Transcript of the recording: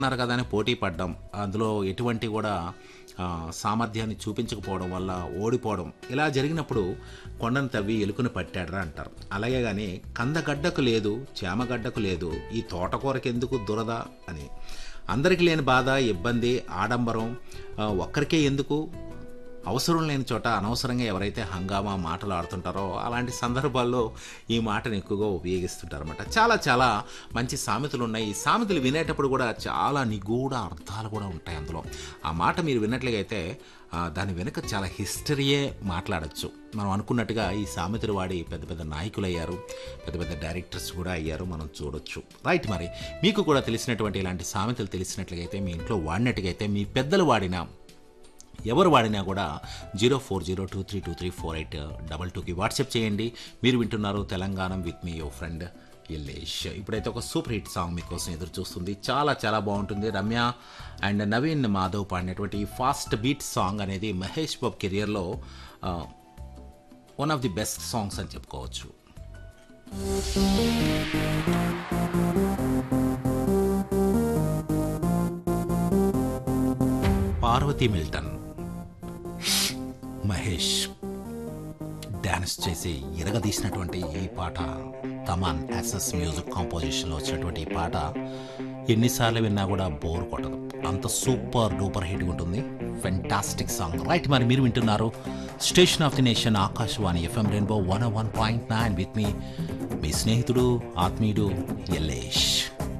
అన్నారు కదా అని పోటీ పడ్డం అందులో ఎటువంటి కూడా ఆ, సామర్థ్యాన్ని చూపించకపోవడం వల్ల ఓడిపోవడం ఇలా జరిగినప్పుడు కొండను తవ్వి ఎలుకను పట్టాడరా అంటారు అలాగే కానీ కందగడ్డకు లేదు చేమగడ్డకు లేదు ఈ తోటకూరకి ఎందుకు దురద అని అందరికీ లేని బాధ ఇబ్బంది ఆడంబరం ఆ, ఒక్కరికే ఎందుకు అవసరం లేని చోట అనవసరంగా ఎవరైతే హంగామా మాటలు ఆడుతుంటారో అలాంటి సందర్భాల్లో ఈ మాటను ఎక్కువగా ఉపయోగిస్తుంటారు అనమాట చాలా చాలా మంచి సామెతలు ఉన్నాయి ఈ సామెతలు వినేటప్పుడు కూడా చాలా నిగూఢ అర్థాలు కూడా ఉంటాయి అందులో ఆ మాట మీరు విన్నట్లయితే ఆ, దాని వెనుక చాలా హిస్టరీయే మాట్లాడచ్చు మనం అనుకున్నట్టుగా ఈ సామెతలు వాడి పెద్ద పెద్ద నాయకులు అయ్యారు పెద్ద పెద్ద డైరెక్టర్స్ కూడా అయ్యారు మనం చూడొచ్చు రైట్ మరి మీకు కూడా తెలిసినటువంటి ఇలాంటి సామెతలు తెలిసినట్లయితే మీ ఇంట్లో వాడినట్టుగైతే మీ పెద్దలు వాడిన ఎవరు వాడినా కూడా zero four zero two three two three four eight double టూకి వాట్సాప్ చేయండి మీరు వింటున్నారు Telangana with me your friend Ellesh ఇప్పుడైతే ఒక సూపర్ హిట్ సాంగ్ మీకోసం ఎదురు చూస్తుంది చాలా చాలా బాగుంటుంది రమ్య అండ్ నవీన్ మాధవ్ పాడినటువంటి ఈ ఫాస్ట్ బీట్ సాంగ్ అనేది మహేష్ బాబు కెరియర్లో one of the best songs అని చెప్పుకోవచ్చు పార్వతీ మిల్టన్ మహేష్ డ్యాన్స్ చేసి ఇరగదీసినటువంటి ఈ పాట తమాన్ యాసెస్ మ్యూజిక్ కాంపోజిషన్లో వచ్చినటువంటి ఈ పాట ఎన్నిసార్లు విన్నా కూడా బోర్ కొట్టదు అంత సూపర్ డూపర్ హిట్ ఉంటుంది ఫెంటాస్టిక్ సాంగ్ రైట్ మరి మీరు వింటున్నారు station of the nation Akashvani FM rainbow one one point nine with me మీ స్నేహితుడు ఆత్మీయుడు ఎల్లేష్